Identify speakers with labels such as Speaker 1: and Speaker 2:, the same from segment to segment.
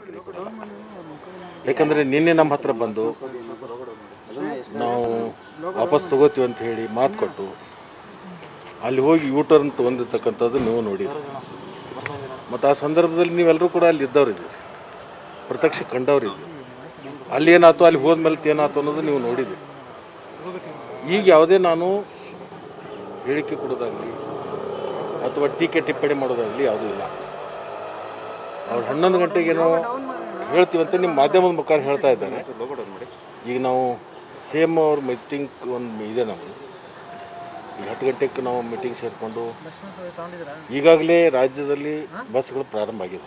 Speaker 1: ಯಾಕಂದರೆ ನಿನ್ನೆ ನಮ್ಮ ಹತ್ರ ಬಂದು ನಾವು ವಾಪಸ್ ತಗೋತೀವಿ ಅಂತ ಹೇಳಿ ಮಾತು ಕೊಟ್ಟು ಅಲ್ಲಿ ಹೋಗಿ ಯೂ ಟರ್ನ್ ತೊಗೊಂಡಿರ್ತಕ್ಕಂಥದ್ದು ನೀವು ನೋಡಿದ್ರಿ ಮತ್ತು ಆ ಸಂದರ್ಭದಲ್ಲಿ ನೀವೆಲ್ಲರೂ ಕೂಡ ಅಲ್ಲಿ ಇದ್ದವ್ರಿದ್ದೀರಿ ಪ್ರತ್ಯಕ್ಷ ಕಂಡವ್ರಿದ್ದೀರಿ ಅಲ್ಲಿ ಏನಾಯ್ತು ಅಲ್ಲಿ ಹೋದ್ಮೇಲೆ ಏನಾಯ್ತು ಅನ್ನೋದು ನೀವು ನೋಡಿದ್ದೀರಿ ಈಗ ಯಾವುದೇ ನಾನು ಹೇಳಿಕೆ ಕೊಡೋದಾಗಲಿ ಅಥವಾ ಟೀಕೆ ಟಿಪ್ಪಣಿ ಮಾಡೋದಾಗಲಿ ಯಾವುದೂ ಇಲ್ಲ ಅವ್ರು ಹನ್ನೊಂದು ಗಂಟೆಗೇನೋ ಹೇಳ್ತೀವಂತ ನಿಮ್ಮ ಮಾಧ್ಯಮದ ಮುಖಾಂತರ ಹೇಳ್ತಾ ಇದ್ದಾರೆ ಈಗ ನಾವು ಸೇಮ್ ಅವ್ರ ಮೀಟಿಂಗ್ ಒಂದು ಇದೆ ನಮ್ಮದು ಈಗ ಹತ್ತು ಗಂಟೆಗೆ ನಾವು ಮೀಟಿಂಗ್ ಸೇರಿಕೊಂಡು ಈಗಾಗಲೇ ರಾಜ್ಯದಲ್ಲಿ ಬಸ್ಗಳು ಪ್ರಾರಂಭ ಆಗಿದೆ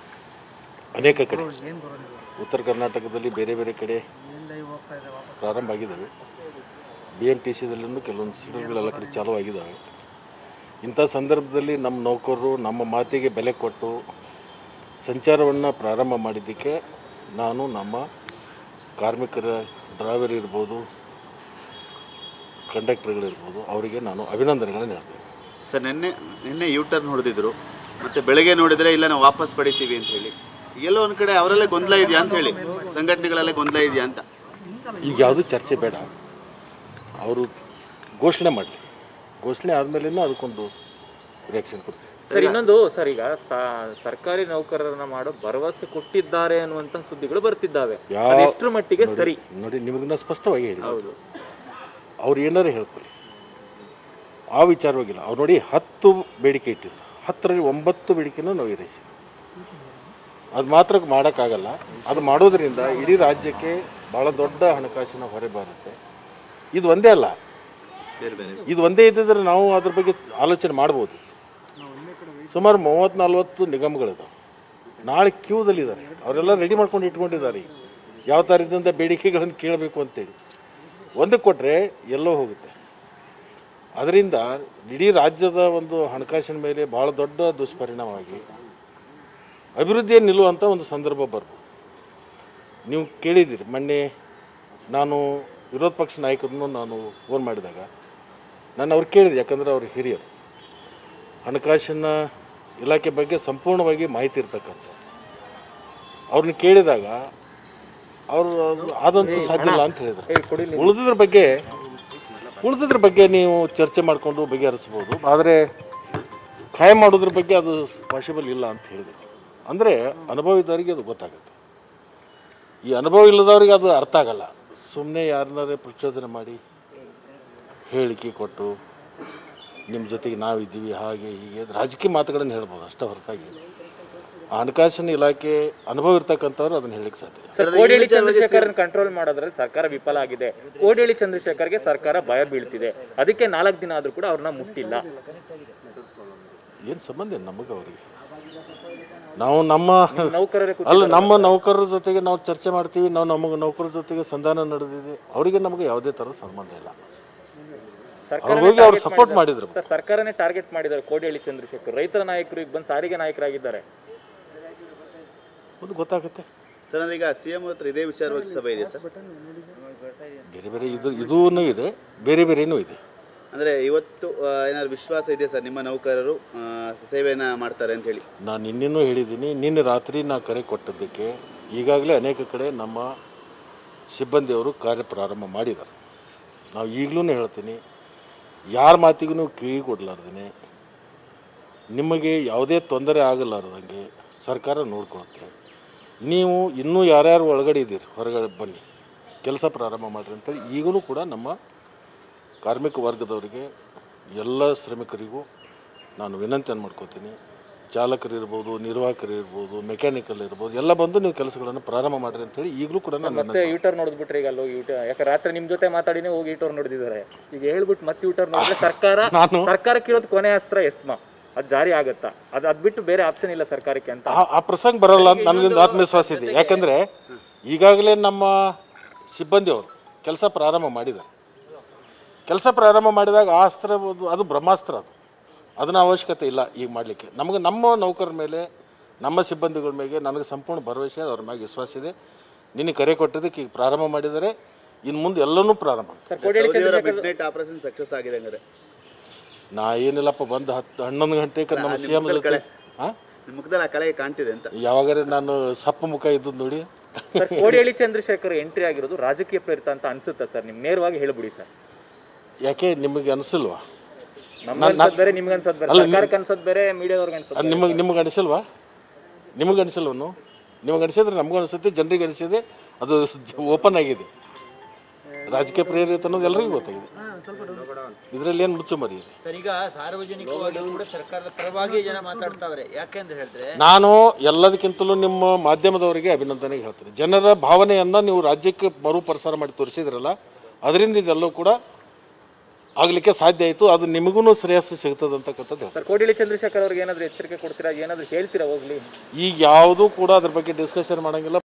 Speaker 1: ಅನೇಕ ಕಡೆ ಉತ್ತರ ಕರ್ನಾಟಕದಲ್ಲಿ ಬೇರೆ ಬೇರೆ ಕಡೆ ಪ್ರಾರಂಭ ಆಗಿದ್ದಾವೆ ಬಿ ಎಮ್ ಟಿ ಸಿದಲ್ಲೂ ಕೆಲವೊಂದು ಸೀಟುಗಳೆಲ್ಲ ಕಡೆ ಚಾಲೂ ಆಗಿದ್ದಾವೆ ಇಂಥ ಸಂದರ್ಭದಲ್ಲಿ ನಮ್ಮ ನೌಕರರು ನಮ್ಮ ಮಾತಿಗೆ ಬೆಲೆ ಕೊಟ್ಟು ಸಂಚಾರವನ್ನು ಪ್ರಾರಂಭ ಮಾಡಿದ್ದಕ್ಕೆ ನಾನು ನಮ್ಮ ಕಾರ್ಮಿಕರ ಡ್ರೈವರ್ ಇರ್ಬೋದು ಕಂಡಕ್ಟರ್ಗಳಿರ್ಬೋದು ಅವರಿಗೆ ನಾನು ಅಭಿನಂದನೆಗಳನ್ನು ಹೇಳ್ತೇನೆ
Speaker 2: ಸರ್ ನಿನ್ನೆ ನಿನ್ನೆ ಯೂ ಟರ್ನ್ ಹೊಡೆದಿದ್ರು ಮತ್ತೆ ಬೆಳಗ್ಗೆ ನೋಡಿದ್ರೆ ಇಲ್ಲ ನಾವು ವಾಪಸ್ ಪಡಿತೀವಿ ಅಂತ ಹೇಳಿ ಎಲ್ಲೋ ಒಂದು ಕಡೆ ಅವರಲ್ಲೇ ಗೊಂದಲ ಇದೆಯಾ ಅಂತ ಹೇಳಿ ಸಂಘಟನೆಗಳಲ್ಲೇ ಗೊಂದಲ ಇದೆಯಾ ಅಂತ
Speaker 1: ಈಗ ಯಾವುದೂ ಚರ್ಚೆ ಬೇಡ ಅವರು ಘೋಷಣೆ ಮಾಡಲಿ ಘೋಷಣೆ ಆದಮೇಲೆ ಅದಕ್ಕೊಂದು ರಿಯಾಕ್ಷನ್ ಕೊಡ್ತೀವಿ
Speaker 3: ಸರ್ ಇನ್ನೊಂದು ಸರ್ ಈಗ ಸ- ಸರ್ಕಾರಿ ನೌಕರರನ್ನ ಮಾಡೋ ಭರವಸೆ ಕೊಟ್ಟಿದ್ದಾರೆ ಅನ್ನುವಂತ ಸುದ್ದಿಗಳು ಬರ್ತಿದ್ದಾವೆ
Speaker 1: ಯಾವ-
Speaker 3: ಅದು ಎಷ್ಟರ ಮಟ್ಟಿಗೆ ಸರಿ
Speaker 1: ನೋಡಿ ನಿಮಗಿನ್ನ ಸ್ಪಷ್ಟವಾಗಿ ಹೇಳಿ
Speaker 3: ಹೌದು
Speaker 1: ಅವ್ರು ಏನಾರು ಹೇಳ್ಕೊಳ್ಳಿ ಆ ವಿಚಾರವಾಗಿಲ್ಲ ಅವ್ರು ನೋಡಿ ಹತ್ತು ಬೇಡಿಕೆ ಇಟ್ಟಿದ್ರು ಹತ್ತರಲ್ಲಿ ಒಂಬತ್ತು ಬೇಡಿಕೆನೂ ನಾವು ಈಡೇರಿಸಿ ಅದು ಮಾತ್ರ ಮಾಡೋಕ್ಕಾಗಲ್ಲ ಅದು ಮಾಡೋದ್ರಿಂದ ಇಡೀ ರಾಜ್ಯಕ್ಕೆ ಭಾಳ ದೊಡ್ಡ ಹಣಕಾಸಿನ ಹೊರೆ ಬರುತ್ತೆ ಇದು ಒಂದೇ ಅಲ್ಲ
Speaker 2: ಬೇರೆ ಬೇರೆ
Speaker 1: ಇದು ಒಂದೇ ಇದ್ದಿದ್ರೆ ನಾವು ಅದ್ರ ಬಗ್ಗೆ ಆಲೋಚನೆ ಮಾಡ್ಬೋದು ಸುಮಾರು ಮೂವತ್ತು ನಲ್ವತ್ತು ನಿಗಮಗಳಿದಾವೆ ನಾಳೆ ಕ್ಯೂದಲ್ಲಿದ್ದಾರೆ ಅವರೆಲ್ಲ ರೆಡಿ ಮಾಡ್ಕೊಂಡು ಇಟ್ಕೊಂಡಿದ್ದಾರೆ ಈಗ. ಯಾವ ಥರದಿಂದ ಬೇಡಿಕೆಗಳನ್ನು ಕೇಳಬೇಕು ಅಂತೇಳಿ ಒಂದಕ್ಕೆ ಕೊಟ್ಟರೆ ಎಲ್ಲೋ ಹೋಗುತ್ತೆ ಅದರಿಂದ ಇಡೀ ರಾಜ್ಯದ ಒಂದು ಹಣಕಾಸಿನ ಮೇಲೆ ಭಾಳ ದೊಡ್ಡ ದುಷ್ಪರಿಣಾಮವಾಗಿ ಅಭಿವೃದ್ಧಿಯನ್ನು ನಿಲ್ಲುವಂಥ ಒಂದು ಸಂದರ್ಭ ಬರ್ಬೋದು ನೀವು ಕೇಳಿದ್ದೀರಿ ಮೊನ್ನೆ ನಾನು ವಿರೋಧ ಪಕ್ಷ ನಾಯಕರನ್ನು ನಾನು ಫೋನ್ ಮಾಡಿದಾಗ ನಾನು ಅವ್ರು ಕೇಳಿದೆ ಯಾಕಂದರೆ ಅವ್ರು ಹಿರಿಯರು ಹಣಕಾಸಿನ ಇಲಾಖೆ ಬಗ್ಗೆ ಸಂಪೂರ್ಣವಾಗಿ ಮಾಹಿತಿ ಇರ್ತಕ್ಕಂಥ ಅವ್ರನ್ನ ಕೇಳಿದಾಗ ಅವರು ಆದಂತೂ ಸಾಧ್ಯ ಇಲ್ಲ ಅಂತ ಹೇಳಿದ್ರು ಉಳಿದಿದ್ರ ಬಗ್ಗೆ ಉಳಿದಿದ್ರ ಬಗ್ಗೆ ನೀವು ಚರ್ಚೆ ಮಾಡಿಕೊಂಡು ಬಗೆಹರಿಸ್ಬೋದು ಆದರೆ ಖಾಯಂ ಮಾಡೋದ್ರ ಬಗ್ಗೆ ಅದು ಪಾಸಿಬಲ್ ಇಲ್ಲ ಅಂತ ಹೇಳಿದ್ರು ಅಂದರೆ ಅನುಭವ ಇದ್ದವರಿಗೆ ಅದು ಗೊತ್ತಾಗುತ್ತೆ ಈ ಅನುಭವ ಇಲ್ಲದವ್ರಿಗೆ ಅದು ಅರ್ಥ ಆಗಲ್ಲ ಸುಮ್ಮನೆ ಯಾರನ್ನಾರೇ ಪ್ರಚೋದನೆ ಮಾಡಿ ಹೇಳಿಕೆ ಕೊಟ್ಟು ನಿಮ್ಮ ಜೊತೆಗೆ ನಾವಿದ್ದೀವಿ ಹಾಗೆ ಹೀಗೆ ರಾಜಕೀಯ ಮಾತುಗಳನ್ನು ಹೇಳ್ಬೋದು ಅಷ್ಟೇ ಹೊರತಾಗಿ ಆ ಹಣಕಾಸಿನ ಇಲಾಖೆ ಅನುಭವ ಇರ್ತಕ್ಕಂಥವ್ರು ಅದನ್ನು ಹೇಳಿಕ್ಕೆ ಸಾಧ್ಯ ಇಲ್ಲ.
Speaker 3: ಸರ್ ಕೋಡಿಹಳ್ಳಿ ಚಂದ್ರಶೇಖರ್ ಕಂಟ್ರೋಲ್ ಮಾಡೋದ್ರಲ್ಲಿ ಸರ್ಕಾರ ವಿಫಲ ಆಗಿದೆ ಕೋಡಿಹಳ್ಳಿ ಚಂದ್ರಶೇಖರ್ಗೆ ಸರ್ಕಾರ ಭಯ ಬೀಳ್ತಿದೆ ಅದಕ್ಕೆ ನಾಲ್ಕು ದಿನ ಆದ್ರೂ ಕೂಡ ಅವ್ರನ್ನ ಮುಟ್ಟಿಲ್ಲ
Speaker 1: ಏನು ಸಂಬಂಧ ಏನು ನಮಗೆ ಅವರಿಗೆ ನಾವು ನಮ್ಮ
Speaker 3: ನೌಕರರೇ
Speaker 1: ಅಲ್ಲ ನಮ್ಮ ನೌಕರರ ಜೊತೆಗೆ ನಾವು ಚರ್ಚೆ ಮಾಡ್ತೀವಿ ನಾವು ನಮಗೆ ನೌಕರರ ಜೊತೆಗೆ ಸಂಧಾನ ನಡೆದಿದೆ ಅವರಿಗೆ ನಮಗೆ ಯಾವುದೇ ಥರದ ಸಂಬಂಧ ಇಲ್ಲ ಅವ್ರು ಹೋಗಿ ಅವ್ರು ಸಪೋರ್ಟ್ ಮಾಡಿದ್ರು
Speaker 3: ಸರ್ ಸರ್ಕಾರನೇ ಟಾರ್ಗೆಟ್ ಮಾಡಿದ್ದಾರೆ ಕೋಡಿಹಳ್ಳಿ ಚಂದ್ರಶೇಖರ್ ರೈತರ ನಾಯಕರು ಈಗ ಬಂದು ಸಾರಿಗೆ ನಾಯಕರಾಗಿದ್ದಾರೆ
Speaker 1: ಅದು ಗೊತ್ತಾಗುತ್ತೆ
Speaker 2: ಸರ್ ಅಂದ್ರೆ ಈಗ ಸಿ ಎಂ ಹತ್ರ ಇದೇ ವಿಚಾರವಾಗಿ ಸಭೆ ಇದೆ ಸರ್
Speaker 1: ಬೇರೆ ಬೇರೆ ಇದು ಇದೂ ಇದೆ ಬೇರೆ ಬೇರೆನೂ ಇದೆ
Speaker 2: ಅಂದ್ರೆ ಇವತ್ತು ಆ, ಏನಾದ್ರು ವಿಶ್ವಾಸ ಇದೆ ಸರ್ ನಿಮ್ಮ ನೌಕರರು ಆ, ಸೇವೆಯನ್ನ ಮಾಡ್ತಾರೆ ಅಂತ ಹೇಳಿ
Speaker 1: ನಾನು ನಿನ್ನೆನೂ ಹೇಳಿದ್ದೀನಿ ನಿನ್ನೆ ರಾತ್ರಿ ನಾ ಕರೆ ಕೊಟ್ಟದ್ದಕ್ಕೆ ಈಗಾಗಲೇ ಅನೇಕ ಕಡೆ ನಮ್ಮ ಸಿಬ್ಬಂದಿಯವರು ಕಾರ್ಯ ಪ್ರಾರಂಭ ಮಾಡಿದ್ದಾರೆ ನಾವು ಈಗಲೂ ಹೇಳ್ತೀನಿ ಯಾರ ಮಾತಿಗೂ ಕಿವಿ ಕೊಡಲಾರ್ದೇ ನಿಮಗೆ ಯಾವುದೇ ತೊಂದರೆ ಆಗಲಾರ್ದಂಗೆ ಸರ್ಕಾರ ನೋಡ್ಕೊಳುತ್ತೆ ನೀವು ಇನ್ನೂ ಯಾರ್ಯಾರು ಒಳಗಡೆ ಇದ್ದೀರಿ ಹೊರಗಡೆ ಬನ್ನಿ ಕೆಲಸ ಪ್ರಾರಂಭ ಮಾಡಿರಿ ಅಂತೇಳಿ ಈಗಲೂ ಕೂಡ ನಮ್ಮ ಕಾರ್ಮಿಕ ವರ್ಗದವರಿಗೆ ಎಲ್ಲ ಶ್ರಮಿಕರಿಗೂ ನಾನು ವಿನಂತಿಯನ್ನು ಮಾಡ್ಕೋತೀನಿ ಚಾಲಕರು ಇರ್ಬೋದು ನಿರ್ವಾಹಕರು ಇರ್ಬೋದು ಮೆಕ್ಯಾನಿಕಲ್ ಇರ್ಬೋದು ಎಲ್ಲ ಬಂದು ನೀವು ಕೆಲಸಗಳನ್ನು ಪ್ರಾರಂಭ ಮಾಡಿರಿ ಅಂತೇಳಿ ಈಗಲೂ ಕೂಡ ನಾನು
Speaker 3: ಮತ್ತೆ ಯೂಟರ್ ನೋಡಿದ್ಬಿಟ್ರೆ ಈಗ ಅಲ್ಲಿ ಹೋಗಿ ಯೂಟರ್ ಯಾಕೆ ರಾತ್ರಿ ನಿಮ್ ಜೊತೆ ಮಾತಾಡಿನೇ ಹೋಗಿ ಯೂಟರ್ ನೋಡಿದಿದ್ದಾರೆ ಈಗ ಹೇಳ್ಬಿಟ್ಟು ಮತ್ತೆ ಯೂಟರ್ ನೋಡಿದ್ರೆ ಸರ್ಕಾರ
Speaker 1: ನಾನು
Speaker 3: ಸರ್ಕಾರಕ್ಕೆ ಇರೋದು ಕೊನೆ ಅಸ್ತ್ರ ಎಸ್ಮಾ ಅದು ಜಾರಿ ಆಗತ್ತಾ ಅದು ಅದ್ ಬಿಟ್ಟು ಬೇರೆ ಆಪ್ಷನ್ ಇಲ್ಲ ಸರ್ಕಾರಕ್ಕೆ ಅಂತ
Speaker 1: ಆ- ಆ ಪ್ರಸಂಗ ಬರಲ್ಲ ಅಂತ ನನಗೊಂದು ಆತ್ಮವಿಶ್ವಾಸ ಇದೆ ಯಾಕಂದರೆ ಈಗಾಗಲೇ ನಮ್ಮ ಸಿಬ್ಬಂದಿಯವರು ಕೆಲಸ ಪ್ರಾರಂಭ ಮಾಡಿದ್ದಾರೆ ಕೆಲಸ ಪ್ರಾರಂಭ ಮಾಡಿದಾಗ ಆ ಅಸ್ತ್ರ ಒಂದು- ಅದು ಬ್ರಹ್ಮಾಸ್ತ್ರ ಅದು ಅದನ್ನ ಅವಶ್ಯಕತೆ ಇಲ್ಲ ಈಗ ಮಾಡಲಿಕ್ಕೆ ನಮಗೆ ನಮ್ಮ ನೌಕರರ ಮೇಲೆ ನಮ್ಮ ಸಿಬ್ಬಂದಿಗಳ ಮೇಲೆ ನನಗೆ ಸಂಪೂರ್ಣ ಭರವಸೆ ಅವ್ರ ಮ್ಯಾಗೆ ವಿಶ್ವಾಸ ಇದೆ ನಿನ್ನೆ ಕರೆ ಕೊಟ್ಟಿದ್ದಕ್ಕೆ ಈಗ ಪ್ರಾರಂಭ ಮಾಡಿದ್ದಾರೆ ಇನ್ನು ಮುಂದೆ ಎಲ್ಲನೂ ಪ್ರಾರಂಭ
Speaker 3: ಸರ್ ಕೋಡಿಹಳ್ಳಿ
Speaker 2: ಸೌದಿಯವರ ಮಿಡ್ ನೈಟ್ ಆಪರೇಷನ್ ಸಕ್ಸಸ್ ಆಗಿದೆ ಹಂಗಾರೆ
Speaker 1: ನಾ ಏನಿಲ್ಲಪ್ಪ ಬಂದು ಹತ್ತು ಹನ್ನೊಂದು ಗಂಟೆಗೆ ನಮ್ಮ ಸಿ ಎಮ್ ಜೊತೆ ಹಾಂ
Speaker 2: ನಿಮ್ಮ ಮುಖದಲ್ಲಿ ಆ ಕಳೆ ಕಾಣ್ತಿದೆ ಅಂತ
Speaker 1: ಯಾವಾಗಾರೆ ನಾನು ಸಪ್ಪ ಮುಖ ಇದ್ದದ್ದು ನೋಡಿ
Speaker 3: ಸರ್ ಕೋಡಿಹಳ್ಳಿ ಚಂದ್ರಶೇಖರ್ ಎಂಟ್ರಿ ಆಗಿರೋದು ರಾಜಕೀಯ ಪ್ರೇರಿತ ಅಂತ ಅನ್ಸುತ್ತಾ ಸರ್ ನಿಮ್ ನೇರವಾಗಿ ಹೇಳ್ಬಿಡಿ ಸರ್
Speaker 1: ಯಾಕೆ ನಿಮಗೆ ಅನಿಸಲ್ವಾ
Speaker 3: ನಮ್ಗೆ ಅನ್ಸದ್ ಬೇರೆ ನಿಮ್ಗೆ ಅನ್ಸದ್ ಬೇರೆ ಸರ್ಕಾರಕ್ಕೆ ಅನ್ಸದ್ ಬೇರೆ ಮೀಡಿಯಾದವ್ರಿಗೆ ಅನ್ಸದ್
Speaker 1: ಅದು ನಿಮಗೆ ನಿಮಗೆ ಅನಿಸಲ್ವಾ ನಿಮಗೆ ಅನಿಸಲ್ವನು ನಿಮಗೆ ಅನಿಸಿದ್ರೆ ನಮಗೂ ಅನಿಸುತ್ತೆ ಜನರಿಗೆ ಅನಿಸಿದೆ ಅದು ಓಪನ್ ಆಗಿದೆ ರಾಜಕೀಯ ಪ್ರೇರಿತ ಅನ್ನೋದು ಎಲ್ಲರಿಗೂ ಗೊತ್ತಾಗಿದೆ ಇದರಲ್ಲಿ ಏನು ಮುಚ್ಚು ಮರಿ ಇದೆ
Speaker 4: ಸರ್ ಈಗ ಸಾರ್ವಜನಿಕವಾಗಿ ಕೂಡ ಸರ್ಕಾರದ ಪರವಾಗಿ ಜನ ಮಾತಾಡ್ತಾವ್ರೆ ಯಾಕೆಂತ ಹೇಳಿದ್ರೆ
Speaker 1: ನಾನು ಎಲ್ಲದಕ್ಕಿಂತಲೂ ನಿಮ್ಮ ಮಾಧ್ಯಮದವರಿಗೆ ಅಭಿನಂದನೆ ಹೇಳ್ತೀನಿ ಜನರ ಭಾವನೆಯನ್ನು ನೀವು ರಾಜ್ಯಕ್ಕೆ ಮರುಪ್ರಸಾರ ಮಾಡಿ ತೋರಿಸಿದ್ರಲ್ಲ ಅದರಿಂದ ಇದೆಲ್ಲವೂ ಕೂಡ ಆಗಲಿಕ್ಕೆ ಸಾಧ್ಯ ಆಯಿತು ಅದು ನಿಮಗೂ ಶ್ರೇಯಸ್ಸು ಸಿಗ್ತದೆ ಅಂತಕ್ಕಂಥದ್ದು ಹೇಳ್ತೀನಿ.
Speaker 3: ಸರ್ ಕೋಡಿಹಳ್ಳಿ ಚಂದ್ರಶೇಖರ್ ಅವ್ರಿಗೆ ಏನಾದ್ರು ಎಚ್ಚರಿಕೆ ಕೊಡ್ತೀರಾ ಏನಾದ್ರು ಹೇಳ್ತೀರಾ ಹೋಗ್ಲಿ
Speaker 1: ಈಗ ಯಾವುದೂ ಕೂಡ ಅದ್ರ ಬಗ್ಗೆ ಡಿಸ್ಕಷನ್ ಮಾಡೋಂಗಿಲ್ಲ